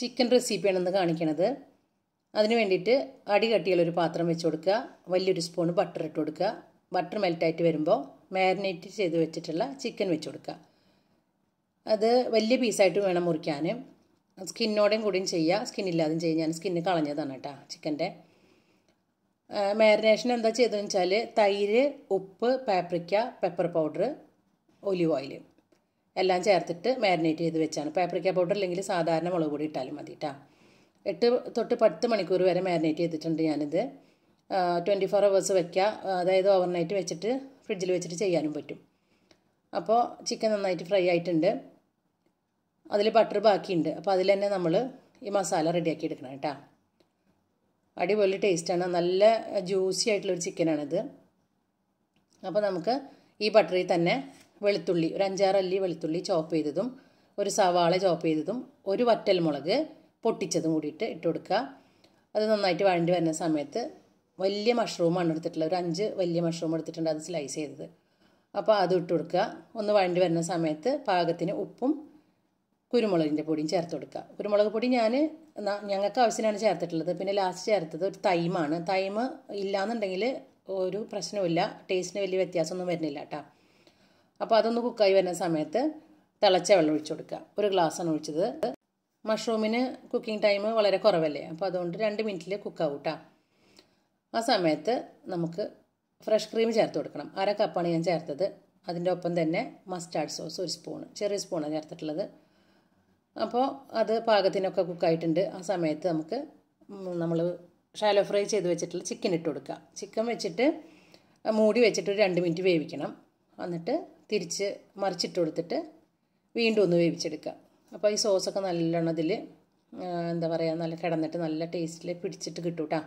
chicken റെസിപ്പിയാണ് ഇന്ന് കാണിക്കണത് അതിന് വേണ്ടിയിട്ട് അടി കട്ടിയുള്ളൊരു പാത്രം വെച്ച് കൊടുക്കുക വലിയൊരു സ്പൂൺ ബട്ടർ ഇട്ട് കൊടുക്കുക ബട്ടർ മെൽറ്റായിട്ട് വരുമ്പോൾ മാരിനേറ്റ് ചെയ്ത് വെച്ചിട്ടുള്ള ചിക്കൻ വെച്ച് കൊടുക്കുക അത് വലിയ പീസായിട്ട് വേണം മുറിക്കാൻ സ്കിന്നോടെയും കൂടിയും ചെയ്യുക സ്കിന്നില്ലാതെയും ചെയ്യുക ഞാൻ സ്കിന്ന് കളഞ്ഞതാണ് കേട്ടോ ചിക്കൻ്റെ മാരിനേഷൻ എന്താ ചെയ്തതെന്ന് വെച്ചാൽ തൈര് ഉപ്പ് paprika pepper powder olive oil എല്ലാം ചേർത്തിട്ട് മാരിനേറ്റ് ചെയ്ത് വെച്ചാണ് പാപ്രിക്ക പൗഡർ അല്ലെങ്കിൽ സാധാരണ മുളക് പൊടി ഇട്ടാലും മതി കേട്ടോ എട്ട് തൊട്ട് പത്ത് മണിക്കൂർ വരെ മാരിനേറ്റ് ചെയ്തിട്ടുണ്ട് ഞാനിത് ട്വൻറ്റി ഫോർ അവേഴ്സ് വയ്ക്കുക അതായത് ഓവർനൈറ്റ് വെച്ചിട്ട് ഫ്രിഡ്ജിൽ വെച്ചിട്ട് ചെയ്യാനും പറ്റും അപ്പോൾ ചിക്കൻ നന്നായിട്ട് ഫ്രൈ ആയിട്ടുണ്ട് അതിൽ ബട്ടർ ബാക്കിയുണ്ട് അപ്പോൾ അതിൽ തന്നെ നമ്മൾ ഈ മസാല റെഡിയാക്കി എടുക്കണം കേട്ടോ അടിപൊളി ടേസ്റ്റാണ് നല്ല ജ്യൂസി ആയിട്ടുള്ളൊരു ചിക്കനാണിത് അപ്പോൾ നമുക്ക് ഈ ബട്ടറിൽ തന്നെ വെളുത്തുള്ളി ഒരു അഞ്ചാറ് അല്ലി വെളുത്തുള്ളി ചോപ്പ് ചെയ്തതും ഒരു സവാള ചോപ്പ് ചെയ്തതും ഒരു വറ്റൽ മുളക് പൊട്ടിച്ചതും കൂടിയിട്ട് ഇട്ട് കൊടുക്കുക അത് നന്നായിട്ട് വഴണ്ടി വരുന്ന സമയത്ത് വലിയ മഷ്റൂമാണ് എടുത്തിട്ടുള്ളത് ഒരു അഞ്ച് വലിയ മഷ്റൂം എടുത്തിട്ടുണ്ട് അത് സ്ലൈസ് ചെയ്തത് അപ്പോൾ അത് ഇട്ട് കൊടുക്കുക ഒന്ന് വഴണ്ടി വരുന്ന സമയത്ത് പാകത്തിന് ഉപ്പും കുരുമുളകിൻ്റെ പൊടിയും ചേർത്ത് കൊടുക്കുക കുരുമുളക് പൊടി ഞാൻ ഞങ്ങൾക്ക് ആവശ്യത്തിനാണ് ചേർത്തിട്ടുള്ളത് പിന്നെ ലാസ്റ്റ് ചേർത്തത് ഒരു തൈമാണ് തൈമ ഇല്ലാന്നുണ്ടെങ്കിൽ ഒരു പ്രശ്നവുമില്ല ടേസ്റ്റിന് വലിയ വ്യത്യാസമൊന്നും വരുന്നില്ല കേട്ടോ അപ്പോൾ അതൊന്ന് കുക്കായി വരുന്ന സമയത്ത് തിളച്ച വെള്ളം ഒഴിച്ചു കൊടുക്കുക ഒരു ഗ്ലാസ്സാണ് ഒഴിച്ചത് മഷ്റൂമിന് കുക്കിംഗ് ടൈം വളരെ കുറവല്ലേ അപ്പോൾ അതുകൊണ്ട് രണ്ട് മിനിറ്റിൽ കുക്കാവും കേട്ടോ ആ സമയത്ത് നമുക്ക് ഫ്രഷ് ക്രീം ചേർത്ത് കൊടുക്കണം അര കപ്പാണ് ഞാൻ ചേർത്തത് അതിൻ്റെ ഒപ്പം തന്നെ മസ്റ്റാർഡ് സോസ് ഒരു സ്പൂണ് ചെറിയ സ്പൂണാണ് ചേർത്തിട്ടുള്ളത് അപ്പോൾ അത് പാകത്തിനൊക്കെ കുക്കായിട്ടുണ്ട് ആ സമയത്ത് നമുക്ക് നമ്മൾ ഷാലോ ഫ്രൈ ചെയ്ത് വെച്ചിട്ടുള്ള ചിക്കൻ ഇട്ട് കൊടുക്കുക ചിക്കൻ വെച്ചിട്ട് മൂടി വെച്ചിട്ട് ഒരു രണ്ട് മിനിറ്റ് വേവിക്കണം എന്നിട്ട് തിരിച്ച് മറിച്ചിട്ട് കൊടുത്തിട്ട് വീണ്ടും ഒന്ന് വേവിച്ചെടുക്കുക അപ്പോൾ ഈ സോസൊക്കെ നല്ലോണം ഇതിൽ എന്താ പറയുക നല്ല കിടന്നിട്ട് നല്ല ടേസ്റ്റിൽ പിടിച്ചിട്ട് കിട്ടും കേട്ടോ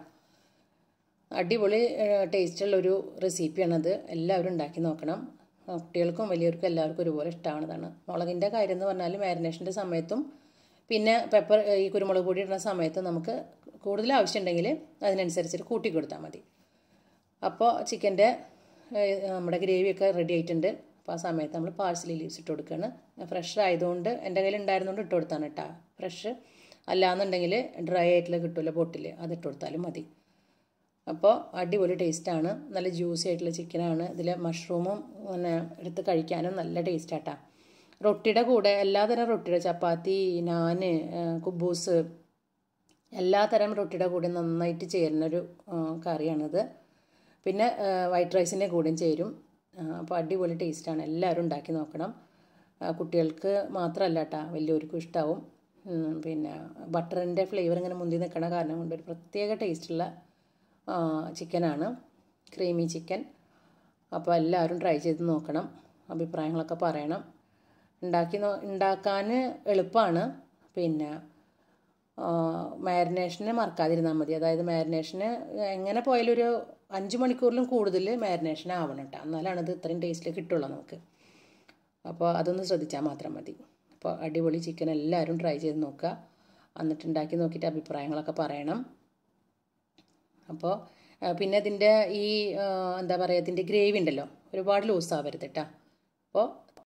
അടിപൊളി ടേസ്റ്റുള്ളൊരു റെസിപ്പിയാണത് എല്ലാവരും ഉണ്ടാക്കി നോക്കണം കുട്ടികൾക്കും വലിയവർക്കും എല്ലാവർക്കും ഒരുപോലെ ഇഷ്ടമാണതാണ് മുളകിൻ്റെ കാര്യം എന്ന് പറഞ്ഞാൽ മാരിനേഷൻ്റെ സമയത്തും പിന്നെ പെപ്പർ ഈ കുരുമുളക് പൊടി ഇടുന്ന സമയത്ത് നമുക്ക് കൂടുതൽ ആവശ്യമുണ്ടെങ്കിൽ അതിനനുസരിച്ചിട്ട് കൂട്ടി കൊടുത്താൽ മതി അപ്പോൾ ചിക്കൻ്റെ നമ്മുടെ ഗ്രേവിയൊക്കെ റെഡി ആയിട്ടുണ്ട് അപ്പോൾ ആ സമയത്ത് നമ്മൾ പാഴ്സലി ലീവ്സ് ഇട്ട് കൊടുക്കുകയാണ് ഫ്രഷ് ആയതുകൊണ്ട് എൻ്റെ കയ്യിൽ ഉണ്ടായിരുന്നുകൊണ്ട് ഇട്ട് കൊടുത്താണ് കേട്ടോ ഫ്രഷ് അല്ലാന്നുണ്ടെങ്കിൽ ഡ്രൈ ആയിട്ടുള്ള കിട്ടുമല്ലോ ബോട്ടിൽ അത് ഇട്ട് കൊടുത്താലും മതി അപ്പോൾ അടിപൊളി ടേസ്റ്റാണ് നല്ല ജ്യൂസി ആയിട്ടുള്ള ചിക്കനാണ് ഇതിൽ മഷ്റൂമും പിന്നെ എടുത്ത് കഴിക്കാനും നല്ല ടേസ്റ്റാട്ടാ റൊട്ടിയുടെ കൂടെ എല്ലാതരം റൊട്ടിയുടെ ചപ്പാത്തി നാന് കുബൂസ് എല്ലാതരം റൊട്ടിയുടെ കൂടെ നന്നായിട്ട് ചേരുന്നൊരു കറിയാണിത് പിന്നെ വൈറ്റ് റൈസിൻ്റെ കൂടെയും ചേരും അപ്പോൾ അടിപൊളി ടേസ്റ്റാണ് എല്ലാവരും ഉണ്ടാക്കി നോക്കണം കുട്ടികൾക്ക് മാത്രമല്ല കേട്ടോ വലിയവർക്കും ഇഷ്ടമാവും പിന്നെ ബട്ടറിൻ്റെ ഫ്ലേവർ ഇങ്ങനെ മുന്തി നിൽക്കണ കാരണം കൊണ്ട് ഒരു പ്രത്യേക ടേസ്റ്റുള്ള ചിക്കനാണ് ക്രീമി ചിക്കൻ അപ്പോൾ എല്ലാവരും ട്രൈ ചെയ്ത് നോക്കണം അഭിപ്രായങ്ങളൊക്കെ പറയണം ഉണ്ടാക്കി നോ ഉണ്ടാക്കാൻ എളുപ്പമാണ് പിന്നെ മാരിനേഷന് മറക്കാതിരുന്നാൽ മതി അതായത് മാരിനേഷന് എങ്ങനെ പോയാലും ഒരു അഞ്ച് മണിക്കൂറിലും കൂടുതൽ മാരിനേഷൻ ആവണം കേട്ടോ എന്നാലാണ് ഇത് ഇത്രയും ടേസ്റ്റിൽ കിട്ടുള്ളൂ നമുക്ക് അപ്പോൾ അതൊന്ന് ശ്രദ്ധിച്ചാൽ മാത്രം മതി അപ്പോൾ അടിപൊളി ചിക്കൻ എല്ലാവരും ട്രൈ ചെയ്ത് നോക്കുക എന്നിട്ട് ഉണ്ടാക്കി നോക്കിയിട്ട് അഭിപ്രായങ്ങളൊക്കെ പറയണം അപ്പോൾ പിന്നെ ഇതിൻ്റെ ഈ എന്താ പറയുക ഇതിൻ്റെ ഗ്രേവി ഉണ്ടല്ലോ ഒരുപാട് ലൂസ് ആവരുത് കേട്ടോ അപ്പോൾ